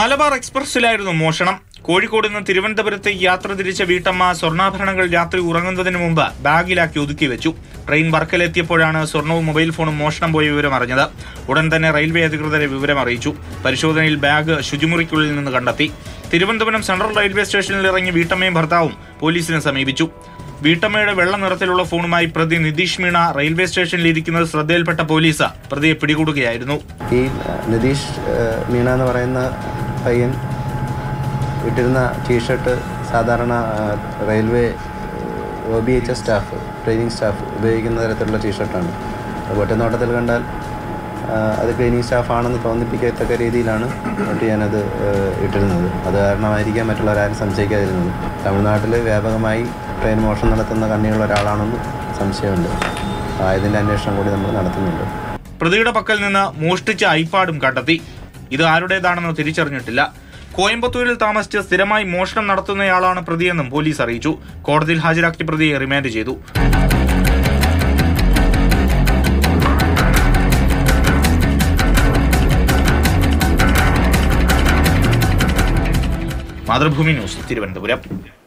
മലബാർ എക്സ്പ്രസിലായിരുന്നു മോഷണം കോഴിക്കോട് നിന്ന് തിരുവനന്തപുരത്തേക്ക് യാത്ര തിരിച്ച വീട്ടമ്മ സ്വർണ്ണാഭരണങ്ങൾ രാത്രി ഉറങ്ങുന്നതിന് മുമ്പ് ബാഗിലാക്കി ഒതുക്കി വെച്ചു ട്രെയിൻ വർക്കലെത്തിയപ്പോഴാണ് സ്വർണവും മൊബൈൽ ഫോണും മോഷണം പോയ വിവരം അറിഞ്ഞത് ഉടൻ തന്നെ റെയിൽവേ അധികൃതരെ വിവരം അറിയിച്ചു പരിശോധനയിൽ ബാഗ് ശുചിമുറിക്കുള്ളിൽ നിന്ന് കണ്ടെത്തി തിരുവനന്തപുരം സെൻട്രൽ റെയിൽവേ സ്റ്റേഷനിൽ ഇറങ്ങി വീട്ടമ്മയും ഭർത്താവും പോലീസിനെ സമീപിച്ചു വീട്ടമ്മയുടെ വെള്ള നിറത്തിലുള്ള ഫോണുമായി പ്രതി നിതീഷ് മീണ റെയിൽവേ സ്റ്റേഷനിൽ ഇരിക്കുന്നത് ശ്രദ്ധയിൽപ്പെട്ട പോലീസ് പ്രതിയെ പിടികൂടുകയായിരുന്നു ഈ നിതീഷ് ഏഹ്, മീണ എന്ന് പറയുന്ന പയ്യൻ ഇട്ടിരുന്ന ടീഷർട്ട് സാധാരണ ഏഹ്, railway O B H S staff training staff ഉപയോഗിക്കുന്ന തരത്തിലുള്ള ടീഷർട്ടാണ് ഒറ്റ നോട്ടത്തിൽ കണ്ടാൽ ഏഹ്, അത് ക്ലീനിങ് സ്റ്റാഫാണെന്ന് തോന്നിപ്പിക്കത്തക്ക രീതിയിലാണ് ഒട്ട് ഞാനത് ഏഹ്, ഇട്ടിരുന്നത് അത് കാരണമായിരിക്കാം മറ്റുള്ളവരാരും സംശയിക്കാതിരുന്നത് തമിഴ്നാട്ടിൽ വ്യാപകമായി ട്രെയിൻ മോഷണം നടത്തുന്ന കണ്ണിയുള്ള ഒരാളാണെന്ന് സംശയമുണ്ട് ആയതിൻ്റെ അന്വേഷണം കൂടി നമ്മൾ നടത്തുന്നുണ്ട് പ്രതിയുടെ പക്കൽ നിന്ന് മോഷ്ടിച്ച ഐപാഡും കണ്ടെത്തി ഇത് ആരുടേതാണെന്ന് തിരിച്ചറിഞ്ഞിട്ടില്ല കോയമ്പത്തൂരിൽ താമസിച്ച് സ്ഥിരമായി മോഷണം നടത്തുന്നയാളാണ് പ്രതിയെന്നും പോലീസ് അറിയിച്ചു കോടതിയിൽ ഹാജരാക്കിയ പ്രതിയെ റിമാൻഡ് ചെയ്തു മാതൃഭൂമി ന്യൂസ് തിരുവനന്തപുരം